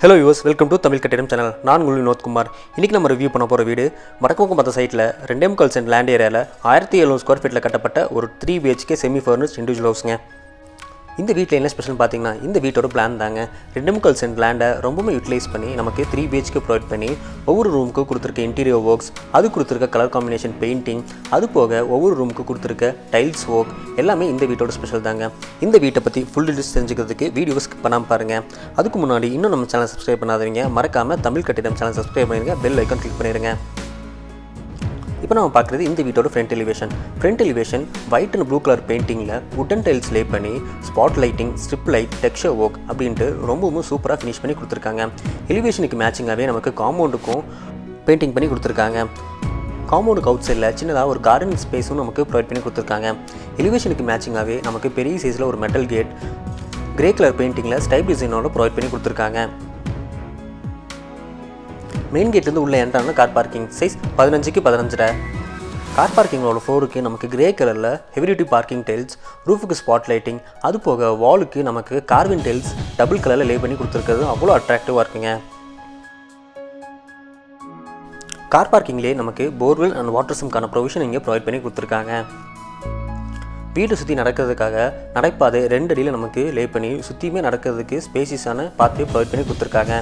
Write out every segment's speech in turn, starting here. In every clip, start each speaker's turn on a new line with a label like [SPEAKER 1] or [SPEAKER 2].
[SPEAKER 1] hello யூஸ் welcome to Tamil கட்டிடம் channel நான் உங்கள் வினோத்குமார் இன்றைக்கி நம்ம ரிவ்யூ பண்ண போகிற வீடு வடக்கு மற்ற சைட்டில் ரெண்டே முக்கால் சென்ட் லேண்ட் ஏரியாவில் ஆயிரத்தி எழுநூறு ஸ்கொயர் ஃபீட்டில் கட்டப்பட்ட ஒரு three BHK semi furnished individual ஹவுஸுங்க இந்த வீட்டில் என்ன ஸ்பெஷல் பார்த்தீங்கன்னா இந்த வீட்டோட பிளான் தாங்க ரெண்டு முக்கால் சென்ட் லேண்டை ரொம்பவும் யூட்டிலைஸ் பண்ணி நமக்கு த்ரீ பிஹெச்கே ப்ரொவைட் பண்ணி ஒவ்வொரு ரூமுக்கு கொடுத்துருக்க இன்டீரியர் ஒர்க்ஸ் அது கொடுத்துருக்க கலர் காம்பினேஷன் பெயிண்டிங் அது போக ஒவ்வொரு ரூமுக்கு கொடுத்துருக்க டைல்ஸ் ஒர்க் எல்லாமே இந்த வீட்டோட ஸ்பெஷல் தாங்க இந்த வீட்டை பற்றி ஃபுல் டீட்டெயில்ஸ் தெரிஞ்சுக்கிறதுக்கு வீடியோ ஸ்கிப் பண்ணாமல் பாருங்கள் அதுக்கு முன்னாடி இன்னும் நம்ம சேனல் சப்ஸ்கிரைப் பண்ணாதவங்க மறக்காமல் தமிழ் கட்டிடம் சேனல் சப்ஸ்கிரைப் பண்ணிடுங்க பெல் ஐக்கான் கிளிக் பண்ணிடுங்க இப்போ நம்ம பார்க்குறது இந்த வீட்டோட front elevation front elevation white and blue colour பெயிண்டிங்கில் உட்டன் டைல்ஸ் லே பண்ணி spot lighting strip light texture work அப்படின்ட்டு ரொம்பவும் சூப்பராக ஃபினிஷ் பண்ணி கொடுத்துருக்காங்க எலிவேஷனுக்கு மேட்சிங்காகவே நமக்கு காம்பவுண்டுக்கும் பெயிண்டிங் பண்ணி கொடுத்துருக்காங்க காம்பவுண்டுக்கு அவுட் சைடில் சின்னதாக ஒரு கார்டன் ஸ்பேஸும் நமக்கு ப்ரொவைட் பண்ணி கொடுத்துருக்காங்க எலிவேஷனுக்கு மேட்சிங்காகவே நமக்கு பெரிய சைஸில் ஒரு மெட்டல் கேட் கிரே கலர் பெயிண்டிங்கில் ஸ்டைப் டிசைனோட ப்ரொவைட் பண்ணி கொடுத்துருக்காங்க மெயின் கேட்லேருந்து உள்ள என்ட்ரான கார் பார்க்கிங் சைஸ் பதினஞ்சுக்கு பதினஞ்சரை கார் பார்க்கிங்கோட ஃப்ளோருக்கு நமக்கு கிரே கலரில் ஹெவி டியூட்டி பார்க்கிங் டைல்ஸ் ரூஃபுக்கு ஸ்பாட் லைட்டிங் அது போக வாலுக்கு நமக்கு கார்வின் டைல்ஸ் டபுள் கலரில் லே பண்ணி கொடுத்துருக்கிறது அவ்வளோ அட்ராக்டிவாக இருக்குங்க கார் பார்க்கிங்லேயே நமக்கு போர்வெல் அண்ட் வாட்டர் சிம்க்கான ப்ரொவிஷன் இங்கே ப்ரொவைட் பண்ணி கொடுத்துருக்காங்க வீடு சுற்றி நடக்கிறதுக்காக நடைபாதை ரெண்டு அடியில் நமக்கு லே பண்ணி சுற்றியுமே நடக்கிறதுக்கு ஸ்பேசிஸான பாத்து ப்ரொவைட் பண்ணி கொடுத்துருக்காங்க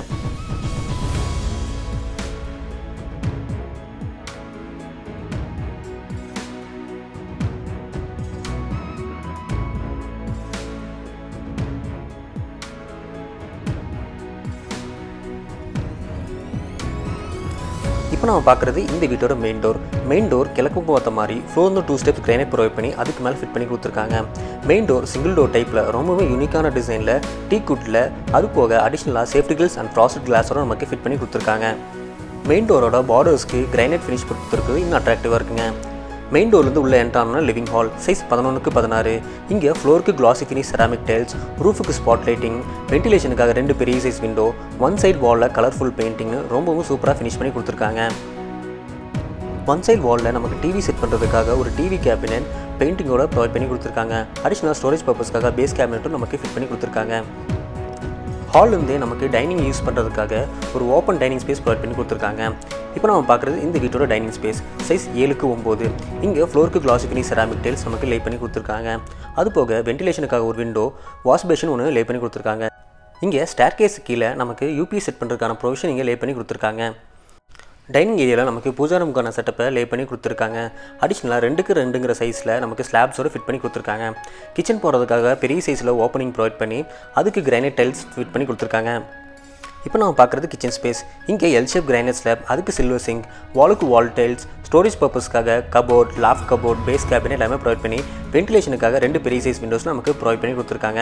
[SPEAKER 1] இப்போ நம்ம பார்க்குறது இந்த வீட்டோட மெயின் டோர் மெயின் டோர் கிழக்கு பார்த்த மாதிரி ஃப்ளோர்ந்து டூ ஸ்டெப்ஸ் கிரைனேட் ப்ரொவைட் பண்ணி அதுக்கு மேலே ஃபிட் பண்ணி கொடுத்துருக்காங்க மெயின் டோர் சிங்கிள் டோர் டைப்பில் ரொம்பவே யூனிக்கான டிசைனில் டீ குட்டில் அது போக அடிஷ்னலாக சேஃப்டி கில்ஸ் அண்ட் ஃப்ராஸ்ட் கிளாஸோட நமக்கு ஃபிட் பண்ணி கொடுத்துருக்காங்க மெயின் டோரோட பார்டர்ஸ்க்கு கிரைனேட் ஃபினிஷ் கொடுத்துருக்குது இன்னும் அட்ராக்டிவாக இருக்குங்க மெயின் டோர்லேருந்து உள்ள என்ட்ரான லிவிங் ஹால் சைஸ் பதினொன்றுக்கு பதினாறு இங்கே ஃப்ளோருக்கு கிளாசி ஃபினிஷ் செராமிக் டைல்ஸ் ரூஃபுக்கு ஸ்பாட் லைட்டிங் வென்டிலேஷனுக்காக ரெண்டு பெரிய சைஸ் விண்டோ ஒன் சைட் வாலில் கலர்ஃபுல் பெயிண்டிங் ரொம்பவும் சூப்பராக ஃபினிஷ் பண்ணி கொடுத்துருக்காங்க ஒன் சைட் வாலில் நமக்கு டிவி செட் பண்ணுறதுக்காக ஒரு டிவி கேபினெட் பெயிண்டிங்கோட ப்ரொவைட் பண்ணி கொடுத்துருக்காங்க அடிஷ்னல் ஸ்டோரேஜ் பர்பஸ்க்காக பேஸ் கேபினெட்டும் நமக்கு ஃபிட் பண்ணி கொடுத்துருக்காங்க ஹால்லேருந்தே நமக்கு டைனிங் யூஸ் பண்ணுறதுக்காக ஒரு ஓப்பன் டைனிங் ஸ்பேஸ் ப்ரொவைட் பண்ணி கொடுத்துருக்காங்க இப்போ நம்ம பார்க்குறது இந்த வீட்டோட டைனிங் ஸ்பேஸ் சைஸ் ஏழுக்கு ஒம்பது இங்கே ஃப்ளோருக்கு கிளாஸ் பண்ணி செராமிக் டைல்ஸ் நமக்கு லே பண்ணி கொடுத்துருக்காங்க அது போக வென்டிலேஷனுக்காக ஒரு விண்டோ வாஷ் பேஷன் ஒன்று லே பண்ணி கொடுத்துருக்காங்க இங்கே ஸ்டேர் கேஸ் கீழே நமக்கு யூபி செட் பண்ணுறதுக்கான ப்ரொவிஷன் இங்கே லே பண்ணி கொடுத்துருக்காங்க டைனிங் ஏரியாவில் நமக்கு பூஜா ரூமுக்கான செட்டப்பை லே பண்ணி கொடுத்துருக்காங்க அடிஷ்னலாக ரெண்டுக்கு ரெண்டுங்கிற சைஸில் நமக்கு ஸ்லாப்ஸோடு ஃபிட் பண்ணி கொடுத்துருக்காங்க கிச்சன் போகிறதுக்காக பெரிய சைஸில் ஓப்பனிங் ப்ரொவைட் பண்ணி அதுக்கு கிரைனைட் டைல்ஸ் ஃபிட் பண்ணி கொடுத்துருக்காங்க இப்போ நம்ம பார்க்குறது கிச்சன் ஸ்பேஸ் இங்கே எல் ஷேப் கிரைனைட் ஸ்லாப் அதுக்கு சில்வர் சிங்க் வாலுக்கு வால் டைல்ஸ் ஸ்டோரேஜ் பர்பஸ்க்காக cupboard loft cupboard base cabinet எல்லாமே ப்ரொவைட் பண்ணி வென்டிலேஷனுக்காக ரெண்டு பெரிய சைஸ் விண்டோஸ் நமக்கு ப்ரொவைட் பண்ணி கொடுத்துருக்காங்க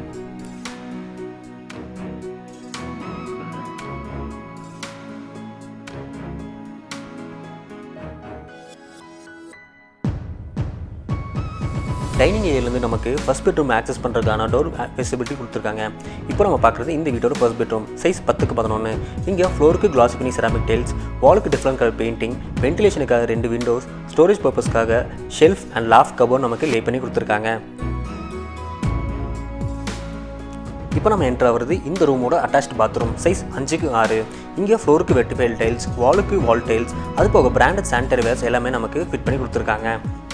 [SPEAKER 1] டைனிங் ஏரியாலேருந்து நமக்கு ஃபஸ்ட் பெட்ரூம் ஆக்சஸ் பண்ணுறதுக்கான டோர் ஃபெசிபிலிட்டி கொடுத்துருக்காங்க இப்போ நம்ம பார்க்குறது இந்த வீட்டோட ஃபர்ஸ்ட் பெட்ரூம் சைஸ் பத்துக்கு பதினொன்று இங்கே ஃப்ளோருக்கு கிளாஸ் பண்ணி செராமிக் டைல்ஸ் வாலுக்கு டிஃப்ரெண்ட் கலர் பெயிண்டிங் வென்டிலேஷனுக்காக ரெண்டு விண்டோஸ் ஸ்டோரேஜ் பர்பஸ்க்காக ஷெல்ஃப் அண்ட் லாஃப்ட் கபோர்ட் நமக்கு லே பண்ணி கொடுத்துருக்காங்க இப்போ நம்ம என்ட்ரு ஆகிறது இந்த ரூமோட அட்டாச்ட் பாத்ரூம் சைஸ் அஞ்சுக்கு ஆறு இங்கே ஃப்ளோருக்கு வெட்டிஃபைல் டைல்ஸ் வாலுக்கு வால் டைல்ஸ் அது போக பிராண்டட் சானிடரி வேர்ஸ் எல்லாமே நமக்கு ஃபிட் பண்ணி கொடுத்துருக்காங்க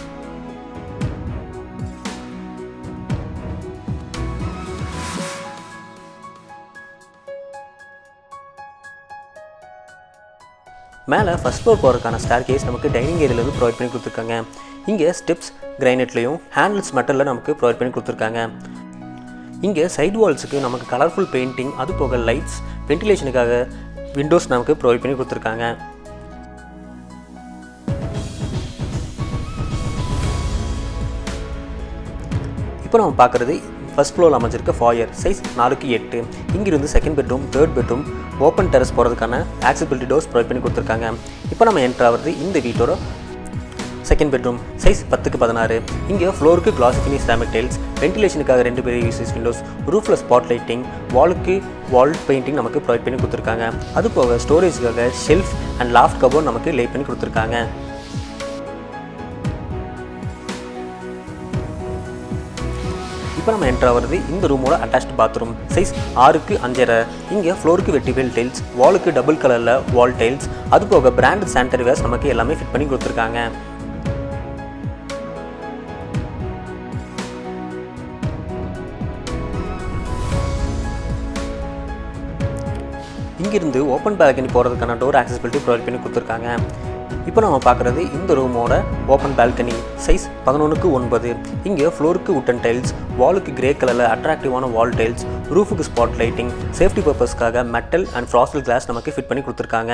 [SPEAKER 1] மேலே ஃபஸ்ட் ஃப்ளோர் போகிறதுக்கான ஸ்டார் கேஸ் நமக்கு டைனிங் ஏரியாவிலேருந்து ப்ரொவைட் பண்ணி கொடுத்துருக்காங்க இங்கே ஸ்டெப்ஸ் கிரைனட்லேயும் ஹேண்டில்ஸ் மெட்டலில் நமக்கு ப்ரொவைட் பண்ணி கொடுத்துருக்காங்க இங்கே சைட் வால்ஸுக்கு நமக்கு கலர்ஃபுல் பெயிண்டிங் அது போக லைட்ஸ் வென்டிலேஷனுக்காக விண்டோஸ் நமக்கு ப்ரொவைட் பண்ணி கொடுத்துருக்காங்க இப்போ நம்ம பார்க்குறது ஃபஸ்ட் ஃப்ளோரில் அமைஞ்சிருக்க ஃபாயர் சைஸ் நாலுக்கு எட்டு இங்கிருந்து second bedroom third bedroom open terrace போகிறதுக்கான ஆக்சிபிலிட்டி டோர்ஸ் ப்ரொவைட் பண்ணி கொடுத்துருக்காங்க இப்போ நம்ம என்ட்ரு ஆகிறது இந்த வீட்டோட செகண்ட் பெட்ரூம் சைஸ் பத்துக்கு பதினாறு இங்கே ஃப்ளோருக்கு கிளாஸ் ஃபினிஷ் செராமிக் டைல்ஸ் வென்டிலேஷனுக்காக ரெண்டு பெரிய யூசஸ் விண்டோஸ் ரூஃபில் ஸ்பாட் லைட்டிங் வாலுக்கு வால் பெயிண்டிங் நமக்கு ப்ரொவைட் பண்ணி கொடுத்துருக்காங்க அது போக ஸ்டோரேஜுக்காக ஷெல்ஃப் அண்ட் லாஃப்ட் கபோர்ட் நமக்கு லே பண்ணி கொடுத்துருக்காங்க இப்போ இப்போ நம்ம என்ட்ரு ஆகிறது இந்த ரூமோட அட்டாச்ட் பாத்ரூம் சைஸ் ஆறுக்கு அஞ்சரை இங்கே ஃப்ளோருக்கு வெட்டிவேல் டைல்ஸ் வாலுக்கு டபுள் கலரில் வால் டைல்ஸ் அது போக பிராண்டட் சானிட்டரி வேர்ஸ் நமக்கு எல்லாமே ஃபிட் பண்ணி கொடுத்துருக்காங்க இங்கிருந்து ஓப்பன் பால்கனி போகிறதுக்கான டோர் ஆக்சசிபிலிட்டி ப்ரொவைட் பண்ணி கொடுத்துருக்காங்க இப்போ நம்ம பார்க்குறது இந்த ரூமோட ஓப்பன் பால்கனி சைஸ் பதினொன்றுக்கு ஒன்பது இங்கே ஃப்ளோருக்கு உட்டன் டைல்ஸ் வாலுக்கு கிரே கலரில் அட்ராக்டிவான வால் டைல்ஸ் ரூஃபுக்கு ஸ்பாட் லைட்டிங் சேஃப்டி பர்பஸ்க்காக மெட்டல் அண்ட் ஃப்ராஸ்டல் கிளாஸ் நமக்கு ஃபிட் பண்ணி கொடுத்துருக்காங்க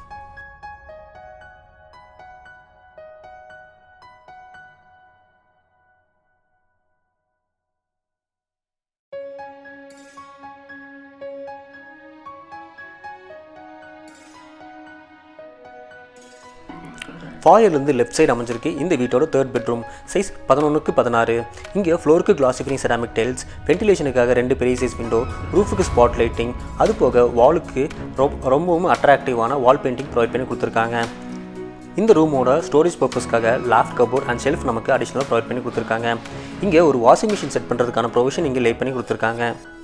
[SPEAKER 1] ஃபாயர்லேருந்து லெஃப்ட் சைடு அமைஞ்சிருக்கு இந்த வீட்டோட தேர்ட் பெட்ரூம் சைஸ் பதினொன்றுக்கு பதினாறு இங்கே ஃப்ளோருக்கு கிளாசிஃபினிங் செராமிக் டைல்ஸ் வென்டிலேஷனுக்காக ரெண்டு பெரிய சைஸ் விண்டோ ரூஃபுக்கு ஸ்பாட் லைட்டிங் அது போக வாலுக்கு ரொம்பவும் அட்ராக்டிவான வால் பெயிண்டிங் ப்ரொவைட் பண்ணி கொடுத்துருக்காங்க இந்த ரூமோட ஸ்டோரேஜ் பர்பஸ்க்காக லேஃப்ட் கபோர்ட் அண்ட் ஷெல்ஃப் நமக்கு அடிஷ்னலாக ப்ரொவைட் பண்ணி கொடுத்துருக்காங்க இங்கே ஒரு வாஷிங் மிஷின் செட் பண்ணுறதுக்கான ப்ரொவிஷன் இங்கே லே பண்ணி கொடுத்துருக்காங்க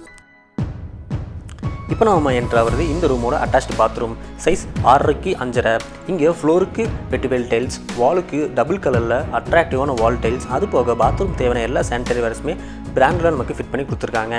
[SPEAKER 1] இப்போ நம்ம என்ட்ரு ஆகிறது இந்த ரூமோட அட்டாச்டு பாத்ரூம் சைஸ் ஆறரைக்கு அஞ்சரை இங்கே ஃப்ளோருக்கு வெட்டிவேல் டைல்ஸ் வாலுக்கு டபுள் கலரில் அட்ராக்டிவான வால் டைல்ஸ் அது போக பாத்ரூம் தேவையான எல்லா சானிடரி வேர்ஸுமே பிராண்டில் நமக்கு ஃபிட் பண்ணி கொடுத்துருக்காங்க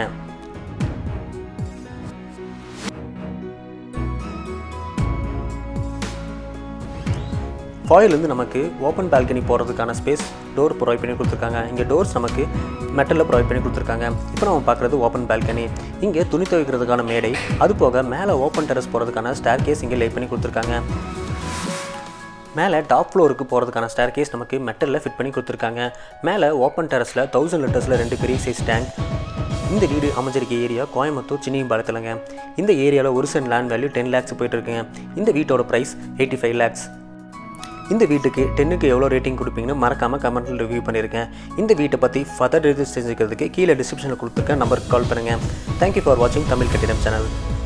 [SPEAKER 1] ஃபாயிலேருந்து நமக்கு ஓப்பன் பால்கனி போகிறதுக்கான ஸ்பேஸ் டோர் ப்ரொவைட் பண்ணி கொடுத்துருக்காங்க இங்கே டோர்ஸ் நமக்கு மெட்டலில் ப்ரொவைட் பண்ணி கொடுத்துருக்காங்க இப்போ நம்ம பார்க்குறது ஓப்பன் பால்கனி இங்கே துணி துவைக்கிறதுக்கான மேடை அது போக மேலே ஓப்பன் டெரஸ் போகிறதுக்கான ஸ்டேர் கேஸ் இங்கே லே பண்ணி கொடுத்துருக்காங்க மேலே டாப் ஃப்ளோருக்கு போகிறதுக்கான ஸ்டேர் கேஸ் நமக்கு மெட்டலில் ஃபிட் பண்ணி கொடுத்துருக்காங்க மேலே ஓப்பன் டெரஸில் தௌசண்ட் லிட்டர்ஸில் ரெண்டு பெரிய சைஸ் டேங்க் இந்த வீடு அமைஞ்சிருக்க ஏரியா கோயம்புத்தூர் சின்னியம்பாளையத்துலங்க இந்த ஏரியாவில் ஒரு cent land value ten lakhs போயிட்டு இருக்குங்க இந்த வீட்டோட ப்ரைஸ் எயிட்டி ஃபைவ் லேக்ஸ் இந்த வீட்டுக்கு டென்னுக்கு எவ்வளோ ரேட்டிங் கொடுப்பீங்கன்னு மறக்காமல் கமெண்ட்டில் ரிவ்யூ பண்ணியிருக்கேன் இந்த வீட்டை பற்றி ஃபர்தர் டீட்டெயில்ஸ் தெரிஞ்சுக்கிறதுக்கு கீழே டிஸ்கிரிப்ஷனில் கொடுத்துருக்க நம்பருக்கு கால் பண்ணுங்கள் தேங்க்யூ ஃபார் வாட்சிங் தமிழ் கட்டிடம் சேனல்